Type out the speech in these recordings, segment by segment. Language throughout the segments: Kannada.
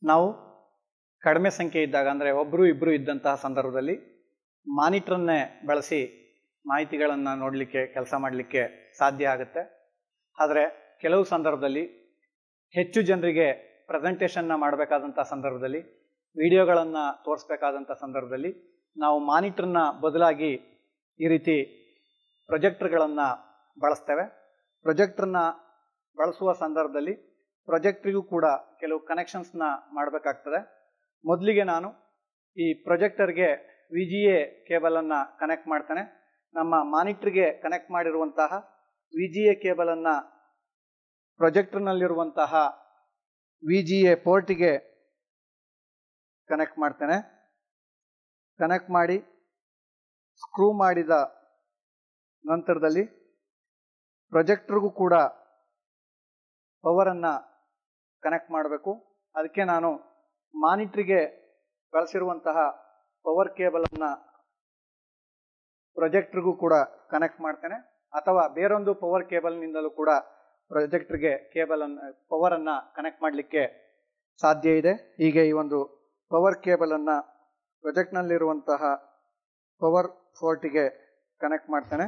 ನಾವು ಕಡಿಮೆ ಸಂಖ್ಯೆ ಇದ್ದಾಗ ಅಂದರೆ ಒಬ್ಬರು ಇಬ್ಬರು ಇದ್ದಂತಹ ಸಂದರ್ಭದಲ್ಲಿ ಮಾನಿಟ್ರನ್ನೇ ಬಳಸಿ ಮಾಹಿತಿಗಳನ್ನು ನೋಡಲಿಕ್ಕೆ ಕೆಲಸ ಮಾಡಲಿಕ್ಕೆ ಸಾಧ್ಯ ಆಗುತ್ತೆ ಆದರೆ ಕೆಲವು ಸಂದರ್ಭದಲ್ಲಿ ಹೆಚ್ಚು ಜನರಿಗೆ ಪ್ರೆಸೆಂಟೇಷನ್ನ ಮಾಡಬೇಕಾದಂಥ ಸಂದರ್ಭದಲ್ಲಿ ವಿಡಿಯೋಗಳನ್ನು ತೋರಿಸ್ಬೇಕಾದಂಥ ಸಂದರ್ಭದಲ್ಲಿ ನಾವು ಮಾನಿಟ್ರನ್ನ ಬದಲಾಗಿ ಈ ರೀತಿ ಪ್ರೊಜೆಕ್ಟರ್ಗಳನ್ನು ಬಳಸ್ತೇವೆ ಪ್ರೊಜೆಕ್ಟ್ರನ್ನ ಬಳಸುವ ಸಂದರ್ಭದಲ್ಲಿ ಪ್ರೊಜೆಕ್ಟ್ರಿಗೂ ಕೂಡ ಕೆಲವು ಕನೆಕ್ಷನ್ಸ್ನ ಮಾಡಬೇಕಾಗ್ತದೆ ಮೊದಲಿಗೆ ನಾನು ಈ ಪ್ರೊಜೆಕ್ಟರ್ಗೆ ವಿ ಜಿ ಎ ಕೇಬಲನ್ನು ಕನೆಕ್ಟ್ ಮಾಡ್ತೇನೆ ನಮ್ಮ ಮಾನಿಟ್ರಿಗೆ ಕನೆಕ್ಟ್ ಮಾಡಿರುವಂತಹ ವಿ ಜಿ ಎ ಕೇಬಲನ್ನು ಪ್ರೊಜೆಕ್ಟರ್ನಲ್ಲಿರುವಂತಹ ವಿ ಜಿ ಎ ಪೋರ್ಟಿಗೆ ಕನೆಕ್ಟ್ ಮಾಡ್ತೇನೆ ಕನೆಕ್ಟ್ ಮಾಡಿ ಸ್ಕ್ರೂ ಮಾಡಿದ ನಂತರದಲ್ಲಿ ಪ್ರೊಜೆಕ್ಟ್ರಿಗೂ ಕೂಡ ಪವರನ್ನು ಕನೆಕ್ಟ್ ಮಾಡಬೇಕು ಅದಕ್ಕೆ ನಾನು ಮಾನಿಟ್ರಿಗೆ ಬಳಸಿರುವಂತಹ ಪವರ್ ಕೇಬಲನ್ನು ಪ್ರೊಜೆಕ್ಟ್ರಿಗೂ ಕೂಡ ಕನೆಕ್ಟ್ ಮಾಡ್ತೇನೆ ಅಥವಾ ಬೇರೊಂದು ಪವರ್ ಕೇಬಲ್ನಿಂದಲೂ ಕೂಡ ಪ್ರೊಜೆಕ್ಟ್ರಿಗೆ ಕೇಬಲನ್ನು ಪವರನ್ನು ಕನೆಕ್ಟ್ ಮಾಡಲಿಕ್ಕೆ ಸಾಧ್ಯ ಇದೆ ಹೀಗೆ ಈ ಒಂದು ಪವರ್ ಕೇಬಲನ್ನು ಪ್ರೊಜೆಕ್ಟ್ನಲ್ಲಿರುವಂತಹ ಪವರ್ ಫೋರ್ಟಿಗೆ ಕನೆಕ್ಟ್ ಮಾಡ್ತೇನೆ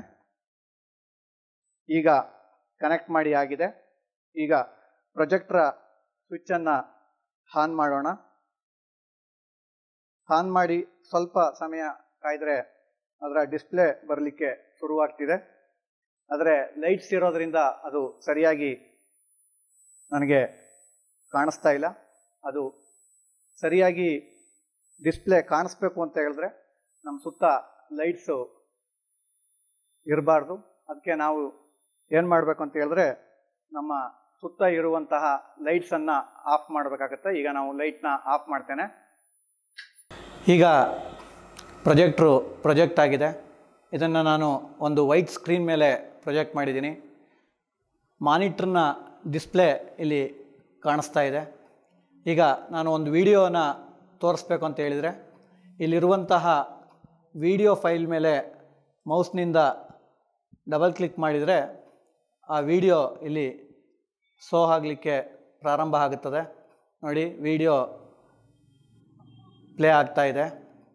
ಈಗ ಕನೆಕ್ಟ್ ಮಾಡಿ ಆಗಿದೆ ಈಗ ಪ್ರೊಜೆಕ್ಟ್ರ ಸ್ವಿಚ್ಚನ್ನು ಆನ್ ಮಾಡೋಣ ಆನ್ ಮಾಡಿ ಸ್ವಲ್ಪ ಸಮಯ ಕಾಯ್ದರೆ ಅದರ ಡಿಸ್ಪ್ಲೇ ಬರಲಿಕ್ಕೆ ಶುರುವಾಗ್ತಿದೆ ಆದರೆ ಲೈಟ್ಸ್ ಇರೋದ್ರಿಂದ ಅದು ಸರಿಯಾಗಿ ನನಗೆ ಕಾಣಿಸ್ತಾ ಇಲ್ಲ ಅದು ಸರಿಯಾಗಿ ಡಿಸ್ಪ್ಲೇ ಕಾಣಿಸ್ಬೇಕು ಅಂತ ಹೇಳಿದ್ರೆ ನಮ್ಮ ಸುತ್ತ ಲೈಟ್ಸು ಇರಬಾರ್ದು ಅದಕ್ಕೆ ನಾವು ಏನು ಮಾಡಬೇಕು ಅಂತ ಹೇಳಿದ್ರೆ ನಮ್ಮ ಸುತ್ತ ಇರುವಂತಹ ಲೈಟ್ಸನ್ನು ಆಫ್ ಮಾಡಬೇಕಾಗತ್ತೆ ಈಗ ನಾವು ಲೈಟ್ನ ಆಫ್ ಮಾಡ್ತೇನೆ ಈಗ ಪ್ರೊಜೆಕ್ಟ್ರು ಪ್ರೊಜೆಕ್ಟ್ ಆಗಿದೆ ಇದನ್ನು ನಾನು ಒಂದು ವೈಟ್ ಸ್ಕ್ರೀನ್ ಮೇಲೆ ಪ್ರೊಜೆಕ್ಟ್ ಮಾಡಿದ್ದೀನಿ ಮಾನಿಟ್ರನ್ನ ಡಿಸ್ಪ್ಲೇ ಇಲ್ಲಿ ಕಾಣಿಸ್ತಾ ಇದೆ ಈಗ ನಾನು ಒಂದು ವಿಡಿಯೋನ ತೋರಿಸ್ಬೇಕು ಅಂತ ಹೇಳಿದರೆ ಇಲ್ಲಿರುವಂತಹ ವಿಡಿಯೋ ಫೈಲ್ ಮೇಲೆ ಮೌಸ್ನಿಂದ ಡಬಲ್ ಕ್ಲಿಕ್ ಮಾಡಿದರೆ ಆ ವಿಡಿಯೋ ಇಲ್ಲಿ ಸೋ ಆಗಲಿಕ್ಕೆ ಪ್ರಾರಂಭ ಆಗುತ್ತದೆ ನೋಡಿ ವಿಡಿಯೋ ಪ್ಲೇ ಆಗ್ತಾ ಇದೆ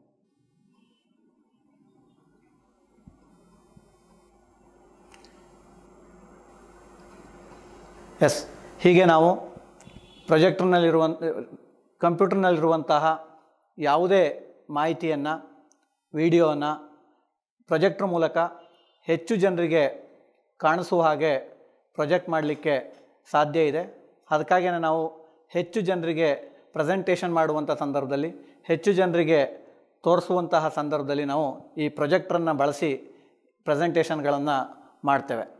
ಎಸ್ ಹೀಗೆ ನಾವು ಪ್ರೊಜೆಕ್ಟರ್ನಲ್ಲಿರುವಂಥ ಕಂಪ್ಯೂಟರ್ನಲ್ಲಿರುವಂತಹ ಯಾವುದೇ ಮಾಹಿತಿಯನ್ನು ವಿಡಿಯೋವನ್ನು ಪ್ರೊಜೆಕ್ಟ್ರ್ ಮೂಲಕ ಹೆಚ್ಚು ಜನರಿಗೆ ಕಾಣಿಸುವ ಹಾಗೆ ಪ್ರೊಜೆಕ್ಟ್ ಮಾಡಲಿಕ್ಕೆ ಸಾಧ್ಯ ಇದೆ ಅದಕ್ಕಾಗಿಯೇ ನಾವು ಹೆಚ್ಚು ಜನರಿಗೆ ಪ್ರೆಸೆಂಟೇಷನ್ ಮಾಡುವಂಥ ಸಂದರ್ಭದಲ್ಲಿ ಹೆಚ್ಚು ಜನರಿಗೆ ತೋರಿಸುವಂತಹ ಸಂದರ್ಭದಲ್ಲಿ ನಾವು ಈ ಪ್ರೊಜೆಕ್ಟ್ರನ್ನು ಬಳಸಿ ಪ್ರೆಸೆಂಟೇಷನ್ಗಳನ್ನು ಮಾಡ್ತೇವೆ